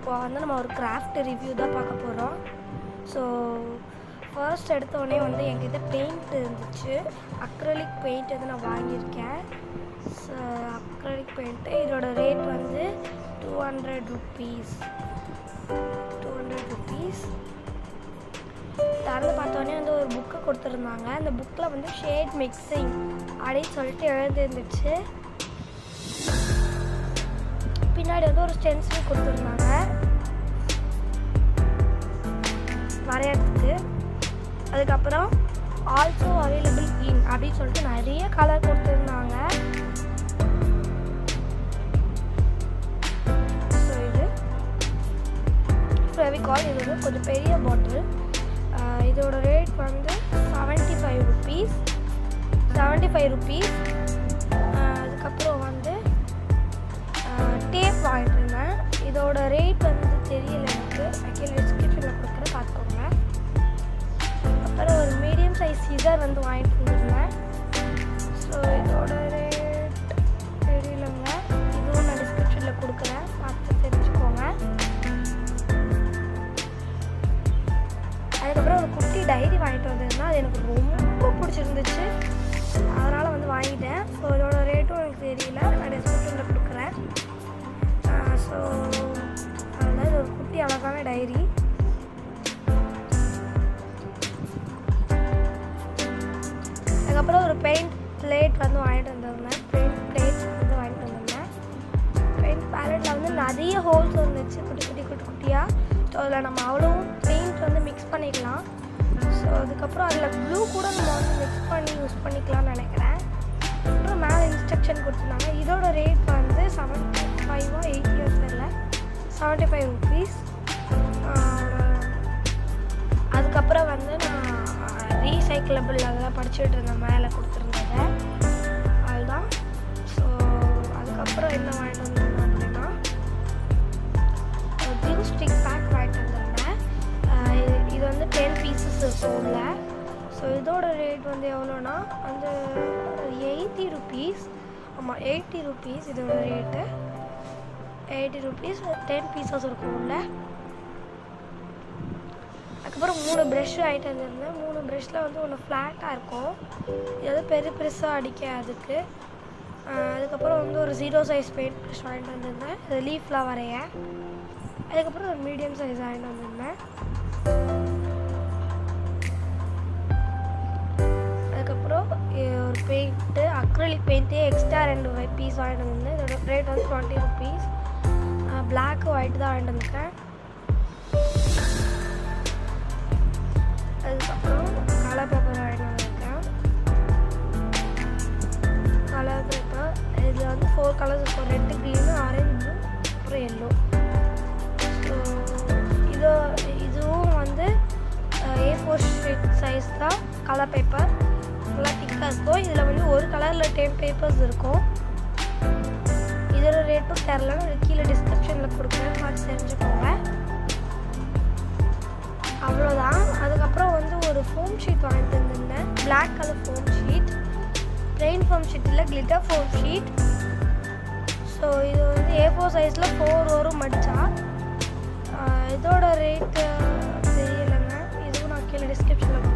இப்போ வந்து நம்ம ஒரு கிராஃப்ட் ரிவ்யூ தான் பார்க்க போகிறோம் ஸோ ஃபர்ஸ்ட் எடுத்தோடனே வந்து என்கிட்ட பெயிண்ட் இருந்துச்சு அக்ரலிக் பெயிண்ட் வந்து நான் வாங்கியிருக்கேன் ஸோ அக்ரலிக் பெயிண்ட்டு இதோட ரேட் வந்து two hundred rupees two hundred rupees திறந்து பார்த்தோன்னே வந்து ஒரு புக்கு கொடுத்துருந்தாங்க அந்த புக்கில் வந்து ஷேட் மிக்சிங் அப்படின்னு சொல்லிட்டு எழுதிருந்துச்சு பின்னாடி வந்து ஒரு ஸ்டென்சில் கொடுத்துருந்தாங்க வரையறதுக்கு அதுக்கப்புறம் ஆல்சோ அவைலபிள் இன் அப்படின்னு சொல்லிட்டு நிறைய கலர் கொடுத்துருந்தாங்க ஸோ இது ஃபெவிகால் இது வந்து கொஞ்சம் பெரிய பாட்டில் இதோட ரேட் வந்து seventy five rupees seventy five rupees அதுக்கப்புறம் வந்து டேப் வாங்கிட்டு இருந்தேன் இதோட ரேட் வந்து தெரியல எனக்கு கீழே டிஸ்கிரிப்ஷனில் கொடுக்குறேன் பார்த்துக்கோங்க அப்புறம் ஒரு மீடியம் சைஸ் சிசர் வந்து வாங்கிட்டு இருந்திருந்தேன் ஸோ இதோட ரேட் தெரியலங்க இதுவும் நான் டிஸ்கிரிப்ஷனில் கொடுக்குறேன் பார்த்து தெரிஞ்சுக்கோங்க அதுக்கப்புறம் ஒரு குட்டி டைரி வாங்கிட்டு வந்திருந்தேன் அது எனக்கு ரொம்ப பிடிச்சிருந்துச்சு அதனால் வந்து வாங்கிட்டேன் ஸோ இதோட ரேட்டும் எனக்கு தெரியல நான் டிஸ்கிரிப்ஷனில் கொடுக்குறேன் ஸோ அதில் இது ஒரு குட்டி அழகான டைரி அதுக்கப்புறம் ஒரு பெயிண்ட் பிளேட் வந்து வாங்கிட்டு வந்திருந்தேன் பெயிண்ட் பிளேட் வந்து வாங்கிட்டு வந்திருந்தேன் பெயிண்ட் பேலட்டில் வந்து நிறைய ஹோல்ஸ் இருந்துச்சு குட்டி குட்டி குட்டி குட்டியாக ஸோ அதில் நம்ம அவ்வளோவும் பெயிண்ட் வந்து மிக்ஸ் பண்ணிக்கலாம் ஸோ அதுக்கப்புறம் அதில் ப்ளூ கூட நம்ம வந்து மிக்ஸ் பண்ணி யூஸ் பண்ணிக்கலாம்னு நினைக்கிறேன் அப்புறம் மேலே இன்ஸ்ட்ரக்ஷன் கொடுத்துருந்தாங்க இதோட ரேட் வந்து செவன்ட்டி ஃபைவா எயிட் இயர்ஸ் தெரியல செவன்ட்டி ஃபைவ் ருபீஸ் அதுக்கப்புறம் வந்து நான் ரீசைக்கிளபிள் அதெல்லாம் படிச்சுட்டு இருந்தேன் மேலே கொடுத்துருந்ததை அதுதான் ஸோ அதுக்கப்புறம் என்ன வாங்கிட்டு வந்தேன் அப்படின்னா க்ளூ ஸ்டிக் பேக் வாங்கிட்டு வந்திருந்தேன் இது இது வந்து டென் பீசஸ் இருக்கும் உள்ள ஸோ இதோட ரேட் வந்து எவ்வளோனா வந்து எயிட்டி ருபீஸ் ஆமாம் எயிட்டி ருபீஸ் இதோட rate eighty rupees ten pieces இருக்கும் உள்ள அதுக்கப்புறம் மூணு ப்ரெஷ் வாங்கிட்டு வந்திருந்தேன் மூணு ப்ரெஷ்ஷில் வந்து ஒன்று ஃப்ளாட்டாக இருக்கும் இது வந்து பெரு பெருசாக அடிக்க அதுக்கு அதுக்கப்புறம் வந்து ஒரு ஜீரோ சைஸ் பெயிண்ட் ப்ரெஷ் வாங்கிட்டு வந்திருந்தேன் இது லீஃப்லாம் வரைய அதுக்கப்புறம் ஒரு மீடியம் சைஸ் வாங்கிட்டு வந்திருந்தேன் அதுக்கப்புறம் ஒரு பெயிண்ட்டு அக்ரலிக் பெயிண்ட்டே எக்ஸ்ட்ரா ரெண்டு பீஸ் வாங்கிட்டு வந்திருந்தேன் இதோட ரேட் வந்து டுவெண்ட்டி ருபீஸ் பிளாக் ஒயிட் தான் வாங்கிட்டு வந்திருக்கேன் அதுக்கப்புறம் கலர் பேப்பர் வாங்கிட்டு வந்திருக்கேன் கலர் பேப்பர் இதில் வந்து ஃபோர் கலர்ஸ் இருக்கும் ரெட்டு க்ரீனு ஆரஞ்சு அப்புறம் எல்லோ ஸோ இதோ இதுவும் வந்து ஏ ஃபோர் ஷீட் சைஸ் தான் கலர் பேப்பர் நல்லா திக்காக இருக்கும் இதில் வந்து ஒரு கலரில் டென் பேப்பர்ஸ் இருக்கும் இதோட ரேட்டும் தெரில நான் கீழே டிஸ்கிரிப்ஷனில் கொடுக்குறேன் பார்த்து தெரிஞ்சுக்கோங்க அவ்வளோதான் அதுக்கப்புறம் வந்து ஒரு ஃபோம் ஷீட் வாங்கிட்டு வந்திருந்தேன் black colour foam sheet plain foam sheet இல்லை கிளிட்டர் ஃபோம் ஷீட் ஸோ இது வந்து ஏ ஃபோர் சைஸில் ஃபோர் வரும் மடிச்சா இதோட ரேட்டு தெரியலைங்க இதுவும் நான் கீழே டிஸ்கிரிப்ஷனில்